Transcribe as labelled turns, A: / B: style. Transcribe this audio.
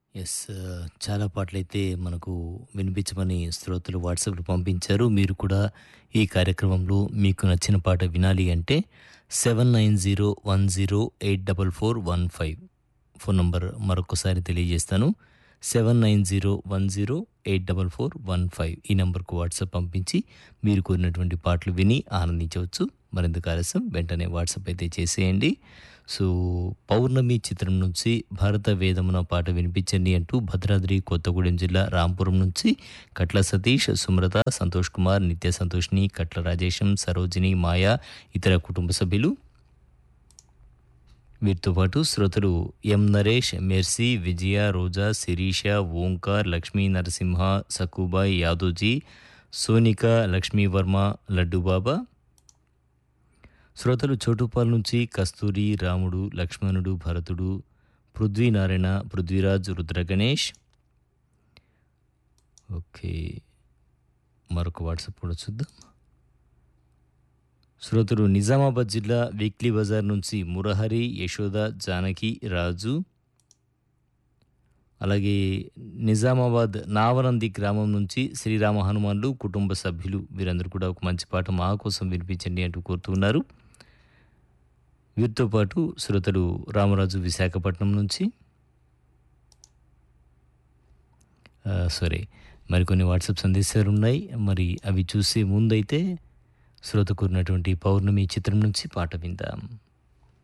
A: Yes. ఆహ్, చాలా పాటలైతే మనకు వినిపించమని శ్రోతలు వాట్సాప్‌లో పంపించారు. మీరు కూడా ఈ కార్యక్రమంలో మీకు నచ్చిన పాట వినాలి అంటే 7901084415 ఫోన్ నంబర్ మరొకసారి తెలియజేస్తాను. 7901084415 ఈ నంబర్‌కు వాట్సాప్ పంపించి మీరు కోరినటువంటి పాటలు విని ఆనందించవచ్చు. మరెందుకు ఆలస్యం వెంటనే వాట్సాప్ అయితే చేసేయండి. సో, పౌర్ణమి చిత్రం నుంచి భారత వేదమున పాట వినిపించండి అంటూ భద్రాద్రి కొత్తగూడెం జిల్లా రాంపురం నుంచి కట్ల సతీష్, సుమలత, సంతోష్ కుమార్, నిత్య సంతోషిని, కట్ల రాజేశం, సరోజిని, మాయ ఇతర కుటుంబ సభ్యులు వీరితో పాటు శ్రోతలు ఎం నరేష్, మెర్సీ, విజయ, రోజా, శిరీష, ఓంకార్, లక్ష్మీ నరసింహ, సక్కుబాయ్, యాదోజీ, సోనిక, లక్ష్మీవర్మ, లడ్డూబాబా శ్రోతలు చోటుపాల్ నుంచి కస్తూరి, రాముడు, లక్ష్మణుడు, భరతుడు, పృథ్వీనారాయణ, పృథ్వీరాజ్, రుద్రగణేష్ ఓకే. మరొక వాట్సాప్ కూడా చూద్దాం. శ్రోతలు నిజామాబాద్ జిల్లా వీక్లీ బజార్ నుంచి మురహరి, యశోద, జానకి, రాజు అలాగే నిజామాబాద్ నావనంది గ్రామం నుంచి శ్రీరామ హనుమాన్లు కుటుంబ సభ్యులు వీరందరూ కూడా ఒక మంచి పాట మా కోసం వినిపించండి అంటూ కోరుతున్నారు. వీరితో పాటు శ్రోతలు రామరాజు విశాఖపట్నం నుంచి ఆహ్, సారీ మరికొన్ని వాట్సాప్ సందేశాలున్నాయి. మరి అవి చూసే ముందైతే శ్రోత కోరినటువంటి 'పౌర్ణమి' చిత్రం నుంచి పాట విందాం.